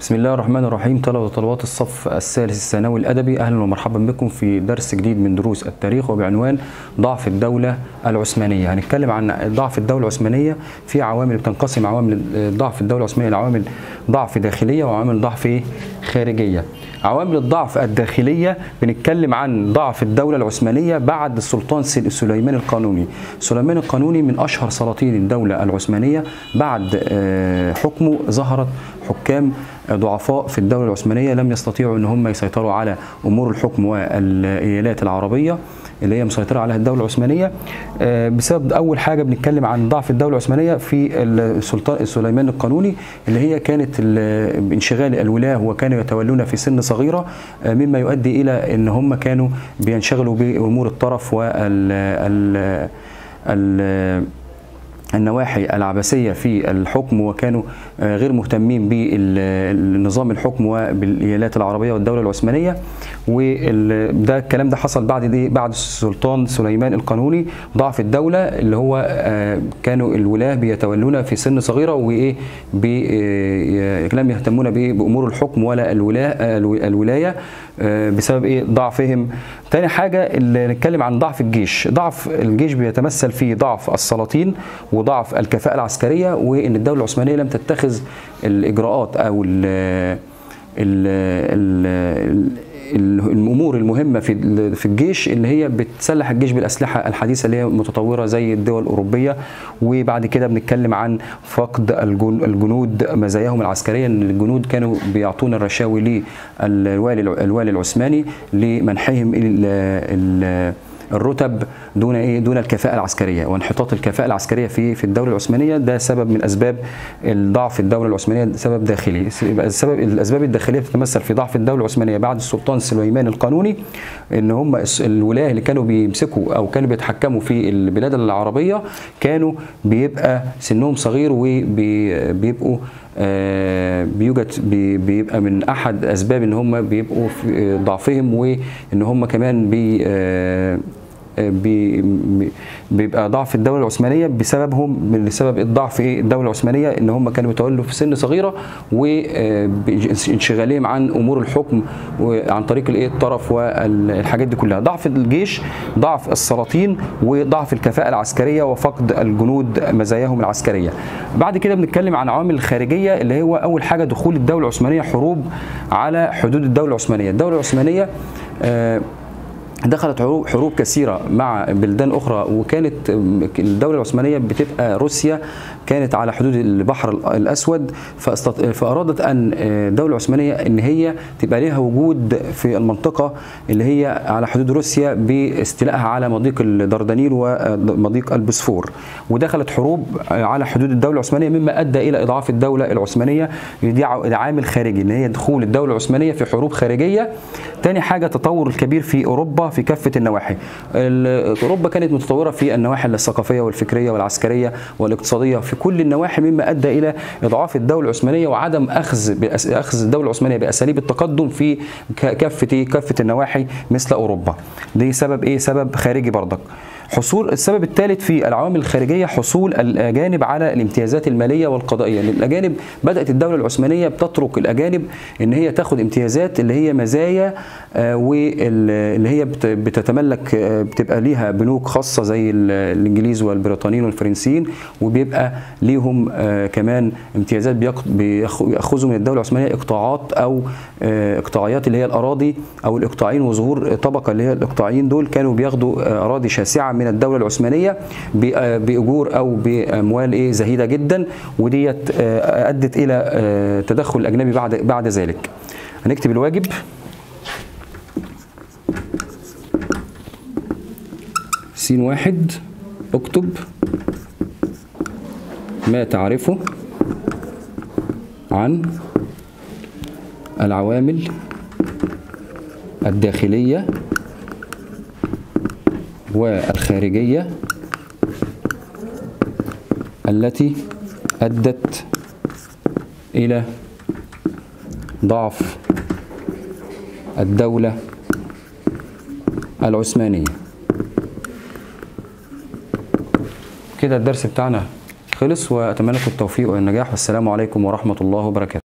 بسم الله الرحمن الرحيم طلبة وطلبات الصف الثالث الثانوي الأدبي أهلا ومرحبا بكم في درس جديد من دروس التاريخ وبعنوان ضعف الدولة العثمانية هنتكلم عن ضعف الدولة العثمانية في عوامل بتنقسم عوامل ضعف الدولة العثمانية لعوامل ضعف داخلية وعوامل ضعف إيه؟ خارجية عوامل الضعف الداخلية بنتكلم عن ضعف الدولة العثمانية بعد السلطان سليمان القانوني سليمان القانوني من أشهر سلاطين الدولة العثمانية بعد حكمه ظهرت حكام ضعفاء في الدولة العثمانية لم يستطيعوا ان هم يسيطروا على امور الحكم والايالات العربية اللي هي مسيطرة عليها الدولة العثمانية بسبب اول حاجة بنتكلم عن ضعف الدولة العثمانية في السلطان سليمان القانوني اللي هي كانت انشغال الولاة وكانوا يتولون في سن صغيرة مما يؤدي الى ان هم كانوا بينشغلوا بامور الطرف وال ال ال النواحي العبثيه في الحكم وكانوا غير مهتمين بالنظام الحكم وبالايالات العربيه والدوله العثمانيه وده الكلام ده حصل بعد دي بعد السلطان سليمان القانوني ضعف الدوله اللي هو كانوا الولاه بيتولون في سن صغيره وايه لم يهتمون بامور الحكم ولا الولاه الولايه بسبب ايه ضعفهم تاني حاجه اللي نتكلم عن ضعف الجيش ضعف الجيش بيتمثل في ضعف السلاطين وضعف الكفاءه العسكريه وان الدوله العثمانيه لم تتخذ الاجراءات او ال ال ال الامور المهمه في في الجيش اللي هي بتسلح الجيش بالاسلحه الحديثه اللي هي متطوره زي الدول الاوروبيه وبعد كده بنتكلم عن فقد الجنود مزاياهم العسكريه ان الجنود كانوا بيعطون الرشاوي للوالي الوالي العثماني لمنحهم ال الرتب دون ايه دون الكفاءه العسكريه وانحطاط الكفاءه العسكريه في في الدوله العثمانيه ده سبب من اسباب الضعف الدوله العثمانيه سبب داخلي السبب الاسباب الداخليه تتمثل في ضعف الدوله العثمانيه بعد السلطان سليمان القانوني ان هم الولاه اللي كانوا بيمسكوا او كانوا بيتحكموا في البلاد العربيه كانوا بيبقى سنهم صغير وبيبقوا آه بيوجد بي بيبقى من احد اسباب ان هم بيبقوا في ضعفهم وان هم كمان بي آه بي بيبقى ضعف الدوله العثمانيه بسببهم بسبب الضعف ايه الدوله العثمانيه ان هم كانوا بيتولوا في سن صغيره وانشغالهم عن امور الحكم وعن طريق الايه الطرف والحاجات دي كلها ضعف الجيش ضعف السلاطين وضعف الكفاءه العسكريه وفقد الجنود مزاياهم العسكريه بعد كده بنتكلم عن عوامل خارجيه اللي هو اول حاجه دخول الدوله العثمانيه حروب على حدود الدوله العثمانيه الدوله العثمانيه آه دخلت حروب كثيرة مع بلدان أخرى وكانت الدولة العثمانية بتبقى روسيا كانت على حدود البحر الأسود فأرادت أن الدولة العثمانية أن هي تبقى لها وجود في المنطقة اللي هي على حدود روسيا باستيلائها على مضيق الدردنيل ومضيق البسفور ودخلت حروب على حدود الدولة العثمانية مما أدى إلى إضعاف الدولة العثمانية دي عامل خارجي أن هي دخول الدولة العثمانية في حروب خارجية تاني حاجة تطور الكبير في أوروبا في كافة النواحي أوروبا كانت متطورة في النواحي الثقافية والفكرية والعسكرية والاقتصادية في كل النواحي مما أدى إلى إضعاف الدولة العثمانية وعدم أخذ أخذ الدولة العثمانية بأساليب التقدم في كافة كافة النواحي مثل أوروبا دي سبب إيه سبب خارجي برضك حصول السبب الثالث في العوامل الخارجيه حصول الاجانب على الامتيازات الماليه والقضائيه لان الاجانب بدات الدوله العثمانيه بتترك الاجانب ان هي تاخد امتيازات اللي هي مزايا واللي هي بتتملك بتبقى ليها بنوك خاصه زي الانجليز والبريطانيين والفرنسيين وبيبقى ليهم كمان امتيازات بياخذوا من الدوله العثمانيه اقطاعات او اقطاعيات اللي هي الاراضي او الاقطاعيين وظهور طبقه اللي هي الاقطاعيين دول كانوا بياخدوا اراضي شاسعه من الدوله العثمانيه باجور او باموال ايه زهيده جدا وديت ادت الى تدخل الاجنبي بعد بعد ذلك هنكتب الواجب س واحد اكتب ما تعرفه عن العوامل الداخليه والخارجية التي أدت إلى ضعف الدولة العثمانية كده الدرس بتاعنا خلص وأتمنى لكم التوفيق والنجاح والسلام عليكم ورحمة الله وبركاته